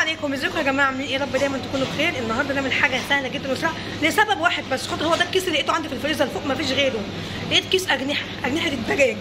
عليكم ازيكم يا جماعه عاملين ايه يا رب دايما تكونوا بخير النهارده نعمل حاجه سهله جدا وسريعه لسبب واحد بس خاطر هو ده الكيس اللي لقيته عندي في الفريزر فوق ما فيش غيره لقيت كيس اجنحه اجنحه الدجاج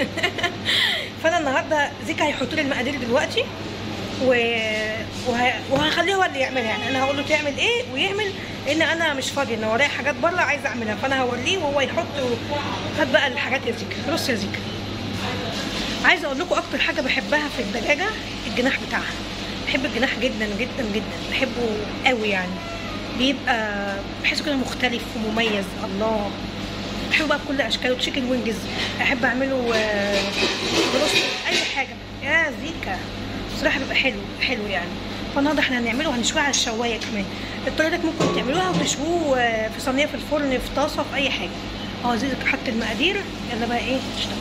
فانا النهارده زيكا هيحط لي المقادير دلوقتي و... وه... وهخليه هو اللي يعملها يعني انا هقول له تعمل ايه ويعمل لان انا مش فاضيه انا ورايا حاجات بره عايزه اعملها فانا هوريه وهو يحط هات بقى الحاجات يا زيكا بص يا زيكا عايزه اقول لكم اكتر حاجه بحبها في الدجاجه الجناح بتاعها بحب الجناح جدا جدا جدا بحبه قوي يعني بيبقى بحسه كده مختلف ومميز الله بحبه بقى بكل اشكاله تشيكن وينجز احب اعمله آه، بروست اي حاجه يا زيكا بصراحه بيبقى حلو حلو يعني فالنهارده احنا هنعمله وهنشويه على الشوايه كمان الطريقه دي ممكن تعملوها وتشووه آه، في صينيه في الفرن في طاسه في اي حاجه اه زيكا حط المقادير يلا بقى ايه اشتغل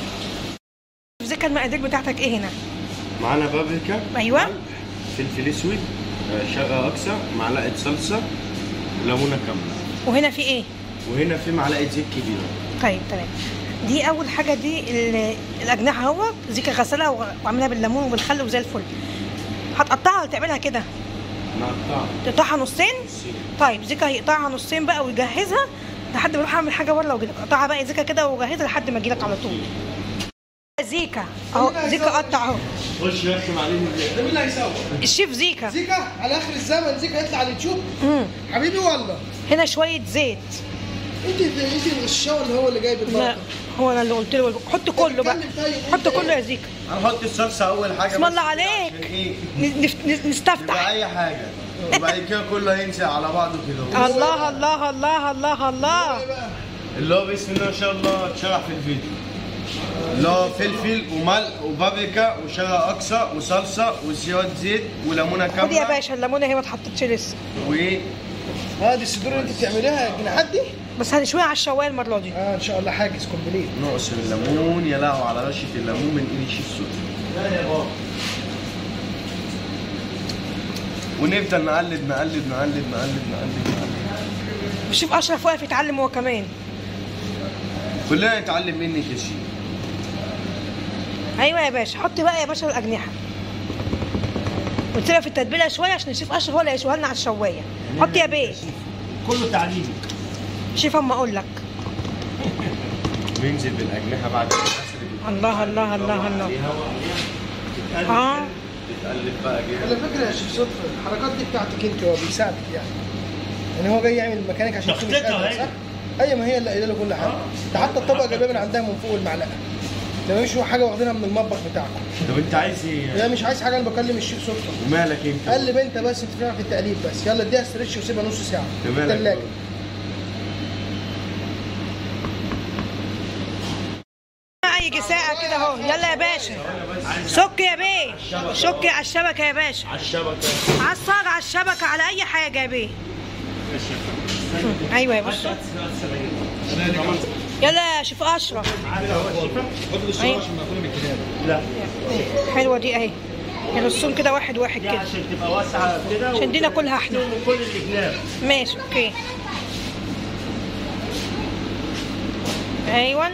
زيكا المقادير بتاعتك ايه هنا معانا بابريكا ايوه فلفل اسود آه، شغا اكسا معلقه صلصه ليمونه كامله وهنا في ايه وهنا في معلقه زيت كبيره طيب تمام دي اول حاجه دي ال- الاجنحه اهو زيكا غسلها وغ- وعاملها بالليمون وبالخل وزي الفل هتقطعها ولا تعملها كده نقطع تقطعها نصين طيب زيكا هيقطعها نصين بقى ويجهزها لحد ما اروح اعمل حاجه بره واجيلك قطعها بقى يا زيكا كده وجهزها لحد ما اجيلك على طول زيكا اهو زيكا قطع اهو خش رخم عليهم ده مين اللي هيسوق؟ الشيف زيكا زيكا على اخر الزمن زيكا يطلع على اليوتيوب مم. حبيبي والله هنا شويه زيت انت انت الشاور اللي هو اللي جايب لا البركه هو انا اللي قلت له حط كله بقى حط كله يا زيكا هنحط الصلصه اول حاجه بسم الله بس عليك. عشان ايه ن- نف- ن- يبقى نستفتح اي حاجه وبعد كده كله هينزل على بعضه كده الله الله الله الله الله ايه بقى؟ اللي هو بسم الله ما شاء الله اتشرح في الفيديو اللي هو فلفل وملح وبابريكا وشغا اكسا وصلصه وزياد زيت وليمونه خد يا كامله باشا الليمونه هي ما اتحطتش لسه و اه دي الصدور اللي انت بتعمليها الجناحات دي؟ بس هنشويها على الشوايه المره دي اه ان شاء الله حاجز كومبليت نقص الليمون يا لهو على رشه الليمون من ايد الشيف سوسي ونفضل نقلب نقلب نقلب نقلب نقلب نقلب شوف اشرف واقف يتعلم هو كمان كلنا نتعلم منك يا شيف ايوه يا باشا حط بقى يا باشا الاجنحه وتسيبها في التتبيله شويه عشان الشيف اشرف هو اللي هيشويها لنا على الشوايه حط يا بيه كله تعليم شيف اما اقول لك بينزل بالاجنحه بعد كده الله الله الله الله اه تتقلب بقى على جامد فكره يا شيف صدفه الحركات دي بتاعتك انت هو بيساعدك يعني يعني هو جاي يعمل مكانك عشان انت مش تخطيطها قادر هي. صح؟ ايوه ما هي اللي قايله له كل حاجه ده حتى الطبق جايباه من عندها من فوق المعلقه ده مش هو حاجه واخدينها من المطبخ بتاعكم طب انت عايز ايه؟ يا مش عايز حاجه انا بكلم الشيف صدفه ومالك انت؟ قلب انت بس انت بتعرف في التقليب بس يلا اديها استرتش وسيبها نص ساعه في تمام. الثلاجه يجي ساعه كده اهو يلا يا باشا سك يا بيه شك على الشبكه يا باشا على الشبكه على الصاج على الشبكه على اي حاجه يا بيه ايوه يا باشا يلا يا شيف اشرف أيوة. لا حلوه دي اهي نرصهم كده واحد واحد دي كده عشان تبقى واسعه كده عشان دي ناكلها احنا وكل الجناب ماشي اوكي ايوه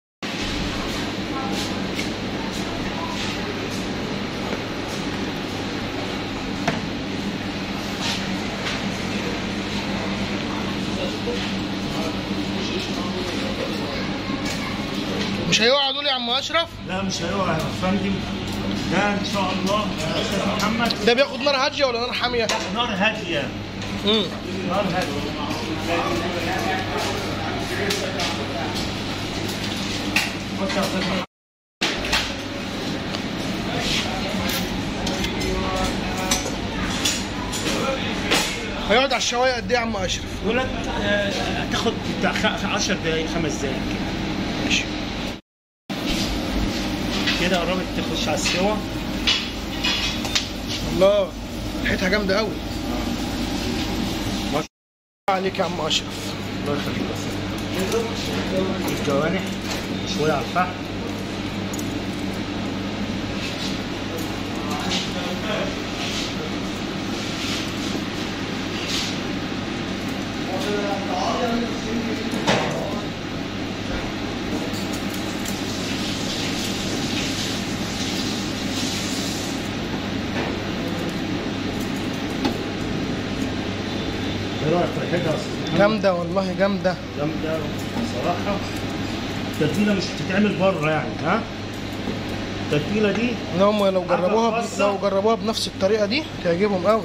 مش هيقعوا دول يا عم اشرف لا مش هيقع يا فندم ده ان شاء الله يا استاذ محمد ده بياخد نار هاديه ولا نار حاميه؟ نار هاديه امم نار هاديه بص يا استاذ محمد هيقعد على الشوايه قد ايه يا عم اشرف؟ دولت آه، هتاخد بتاع 10 دقايق خمس دقايق ماشي كده قربت تخش على السوا الله ريحتها جامده قوي عليك يا عم اشرف الله يخليك يا استاذ الجوانح شويه على الفحم ايه رايك في ريحتها يا استاذ محمد؟ جامده والله جامده جامده بصراحه التتبيله مش بتتعمل بره يعني ها التتبيله دي ان هم لو جربوها ب... خاصة. لو جربوها بنفس الطريقه دي تعجبهم قوي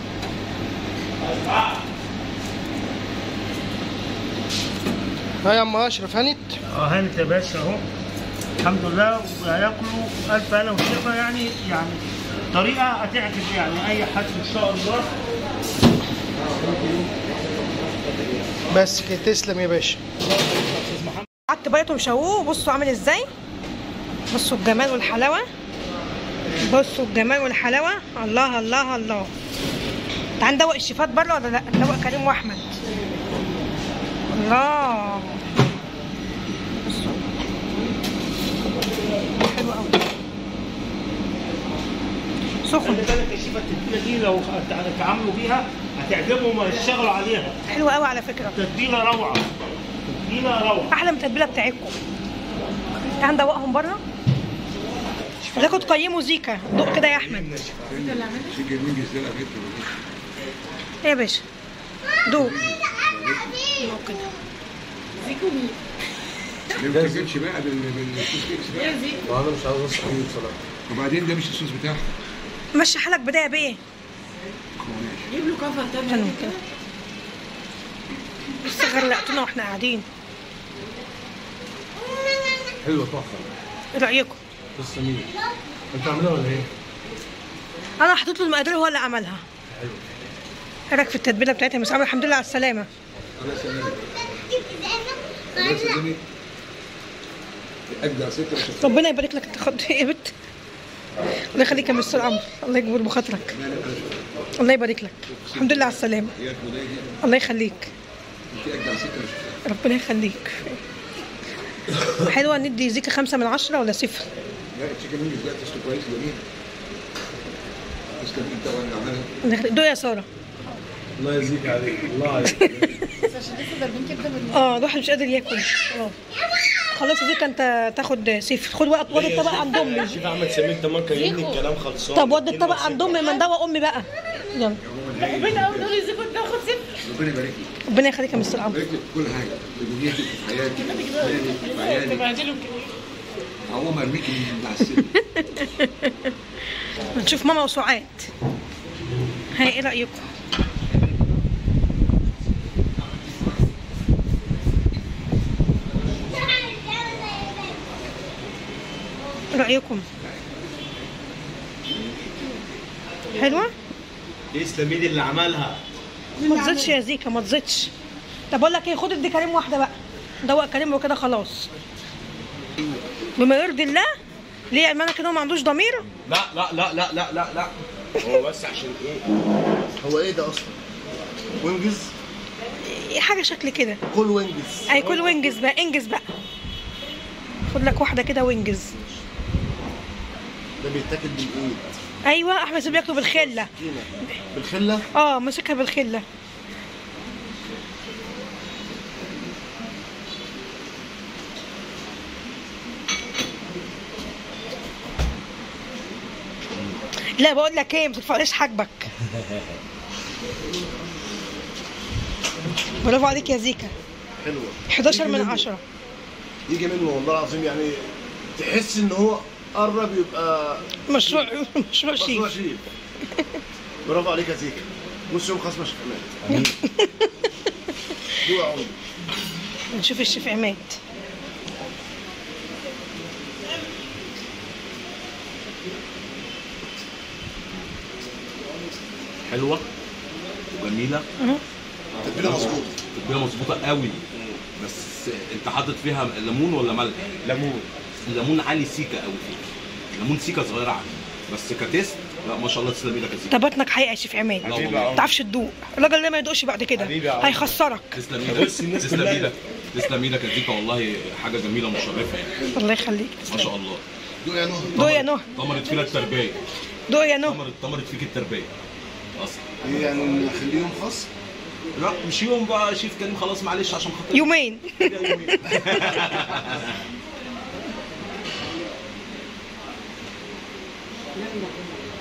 ها يا ام اشرف هانت اه هانت يا باشا اهو الحمد لله وهياكلوا الف انا وشفا يعني يعني طريقه هتعجب يعني اي حد ان شاء الله بس كده تسلم يا باشا قعدت بيته مشوه بصوا عامل ازاي بصوا الجمال والحلاوه بصوا الجمال والحلاوه الله الله الله تعال ندوق الشيفات بره ولا لا ندوق كريم واحمد الله بصوا حلو قوي سخن خلي بالك يا شيفا التتبيله دي لو هت- تعاملوا بيها هتعجبهم وهيشتغلوا عليها حلو قوي على فكره تتبيله روعه تتبيله روعه احلى من التتبيله بتاعتكم تعال ندوقهم بره ولكم تقيموا زيكا دوق كده يا احمد ايه يا باشا دوق دوق كده ما بتاكلش بقى بال بالصوص كيكس بقى وانا مش عاوز اصحى بيه بصراحه وبعدين ده مش الصوص بتاعها مشي حالك بدايه بايه حلو كده بس غرقتونا واحنا قاعدين حلوه تحفه ايه رايكم لسه مين انت عاملها ولا ايه؟ انا حطيت له المقادير هو اللي عملها ايه رايك في التتبيله بتاعتها مس عامل الحمد لله على السلامه الله يسلمك اجدع ست مش هتسلمك. ربنا يبارك لك انت خد ايه يا بت الله يخليك يا مستر عمرو الله يكبر بخاطرك الله يبارك لك الحمد لله على السلامه هي الخدايه دي الله يخليك انت اجدع ست مش هتسلمك. ربنا يخليك حلوه ندي زيكا خمسة من عشرة ولا صفر لا التشيكن وينجز بقى تسلق كويس جميل تسلم انت وانا عملها الله يخليك. دوق يا ساره الله يجزيك عليك الله عليك اه الواحد مش قادر ياكل اه خلاص يا زيكا انت تاخد صفر خد وقت ودي الطبق عند امي شوف احمد سمير انت ما كلمني الكلام خلصان طب ودي الطبق عند امي ما ندوق امي بقى يلا ربنا يبارك لك ربنا يخليك يا مستر عمرو يبارك لك في كل حاجه في دنيتك في حياتك في حياتك في عيالك عموما ارميكي من على السن نشوف ماما وسعاد هاي ايه رايكم إيه رايكم حلوه تسلم ايدي اللي عملها ما تزيدش يا زيكا ما تزيدش طب اقول لك ايه خد ادي كريم واحده بقى دوق كريم وكده خلاص بما يرضي الله ليه يعني معنى كده هو ما عندوش ضمير لا لا لا لا لا لا لا هو بس عشان ايه هو ايه ده اصلا وينجز حاجه شكل كده كل وينجز اي كل وينجز بقى انجز بقى خد لك واحده كده وينجز ده بيتاكل بالايد ايوه احمد سيب ياكله بالخله كده بالخله اه ماسكها بالخله لا بقول لك ايه ما ترفعليش حاجبك برافو عليك يا زيكا حلوه 11 من 10 يجي منه والله العظيم يعني تحس ان هو قرب يبقى مشروع مشروع مشروع شيف شيف برافو عليك يا زيكا بص يوم خصم شفنات دوق يا عمري نشوف الشيف عماد حلوه وجميله تتبيله مظبوطه تتبيله مظبوطه قوي بس انت حاطط فيها ليمون ولا ملح؟ ليمون الليمون عالي سيكا قوي فيها الليمون سيكا صغيره عنه بس كتيست لا ما شاء الله تسلم ايدك يا سيكا طب بطنك حقيقة يا شيف عماد لا ما والله تعرفش تدوق الراجل ده ما يدوقش بعد كده حبيبي يا عمرو. هيخسرك تسلم ايدك تسلم ايدك تسلم ايدك يا زيكا والله حاجه جميله مشرفه يعني الله يخليك ما شاء الله دوق يا نهى دوق يا نهى طمرت فينا التربيه دوق يا نهى طمرت طمرت فيك التربيه اصلا ايه يعني نخليهم خاص لا مش يوم بقى شيف كريم خلاص معلش عشان خاطر يومين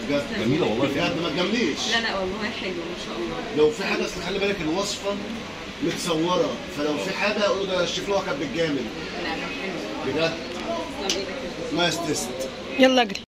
بجد جميله والله فعلا بجد ما تجامليش لا لا والله حلو ما شاء الله لو في حاجه اصل خلي بالك الوصفه متصوره فلو في حاجه قولوا ده الشيف لوحه كان بالجامد لا لا حلو بجد تسلم ايدك يا نايس تيست يلا اجري